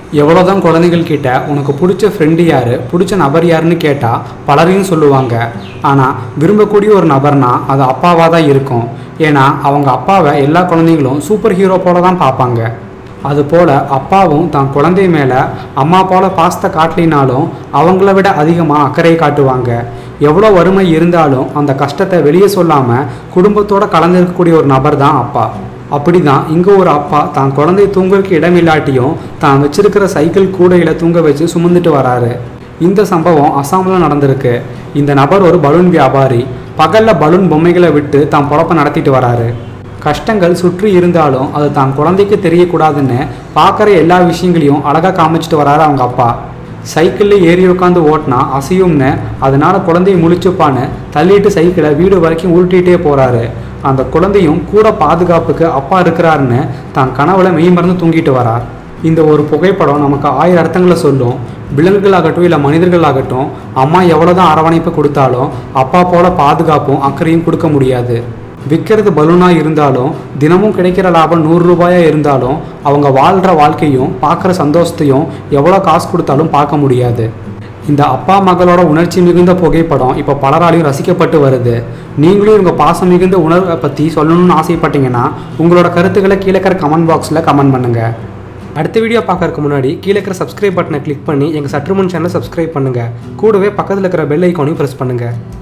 எவ்வளோதான் குழந்தைகள் கிட்ட உனக்கு பிடிச்ச ஃப்ரெண்டு யார் பிடிச்ச நபர் யாருன்னு கேட்டால் பலரையும் சொல்லுவாங்க ஆனால் விரும்பக்கூடிய ஒரு நபர்னா அது அப்பாவாக தான் இருக்கும் ஏன்னா அவங்க அப்பாவை எல்லா குழந்தைங்களும் சூப்பர் ஹீரோ போல தான் பார்ப்பாங்க அதுபோல் அப்பாவும் தான் குழந்தை மேலே அம்மா போல பாசத்தை காட்டலினாலும் அவங்கள விட அதிகமாக அக்கறை காட்டுவாங்க எவ்வளோ வறுமை இருந்தாலும் அந்த கஷ்டத்தை வெளியே சொல்லாமல் குடும்பத்தோட கலந்துருக்கக்கூடிய ஒரு நபர் தான் அப்பா அப்படி தான் இங்கே ஒரு அப்பா தான் குழந்தை தூங்குறதுக்கு இடம் இல்லாட்டியும் தான் வச்சிருக்கிற சைக்கிள் கூடையில் தூங்க வச்சு சுமந்துட்டு வராரு இந்த சம்பவம் அசாமில் நடந்திருக்கு இந்த நபர் ஒரு பலூன் வியாபாரி பகலில் பலூன் பொம்மைகளை விட்டு தான் பொழப்ப நடத்திட்டு வராரு கஷ்டங்கள் சுற்றி இருந்தாலும் அது தான் குழந்தைக்கு தெரியக்கூடாதுன்னு பார்க்குற எல்லா விஷயங்களையும் அழகாக காமிச்சிட்டு வராரு அவங்க அப்பா சைக்கிளில் ஏறி உட்காந்து ஓட்டினா அசையும்னு அதனால குழந்தையை முழிச்சுப்பான்னு தள்ளிட்டு சைக்கிளை வீடு வரைக்கும் உருட்டிகிட்டே போகிறாரு அந்த குழந்தையும் கூட பாதுகாப்புக்கு அப்பா இருக்கிறாருன்னு தான் கனவுல மெய் மறந்து தூங்கிட்டு வரார் இந்த ஒரு புகைப்படம் நமக்கு ஆயிரம் அர்த்தங்களை சொல்லும் விலங்குகளாகட்டும் இல்லை மனிதர்களாகட்டும் அம்மா எவ்வளோதான் அரவணைப்பு கொடுத்தாலும் அப்பா போல பாதுகாப்பும் அக்கறையும் கொடுக்க முடியாது விற்கிறது பலூனாக இருந்தாலும் தினமும் கிடைக்கிற லாபம் நூறு ரூபாயா இருந்தாலும் அவங்க வாழ்கிற வாழ்க்கையும் பார்க்குற சந்தோஷத்தையும் எவ்வளோ காசு கொடுத்தாலும் பார்க்க முடியாது இந்த அப்பா மகளோட உணர்ச்சி மிகுந்த புகைப்படம் இப்போ பலராலையும் ரசிக்கப்பட்டு வருது நீங்களும் இவங்க பாசம் மிகுந்த உணர்வை பற்றி சொல்லணும்னு ஆசைப்பட்டீங்கன்னா உங்களோட கருத்துக்களை கீழே இருக்கிற கமெண்ட் பாக்ஸில் கமெண்ட் பண்ணுங்கள் அடுத்த வீடியோ பார்க்கறதுக்கு முன்னாடி கீழே இருக்கிற சப்ஸ்கிரைப் பட்டனை கிளிக் பண்ணி எங்கள் சற்றுமுன் சேனலை சப்ஸ்கிரைப் பண்ணுங்கள் கூடவே பக்கத்தில் இருக்கிற பெல் ஐக்கானையும் ப்ரெஸ் பண்ணுங்கள்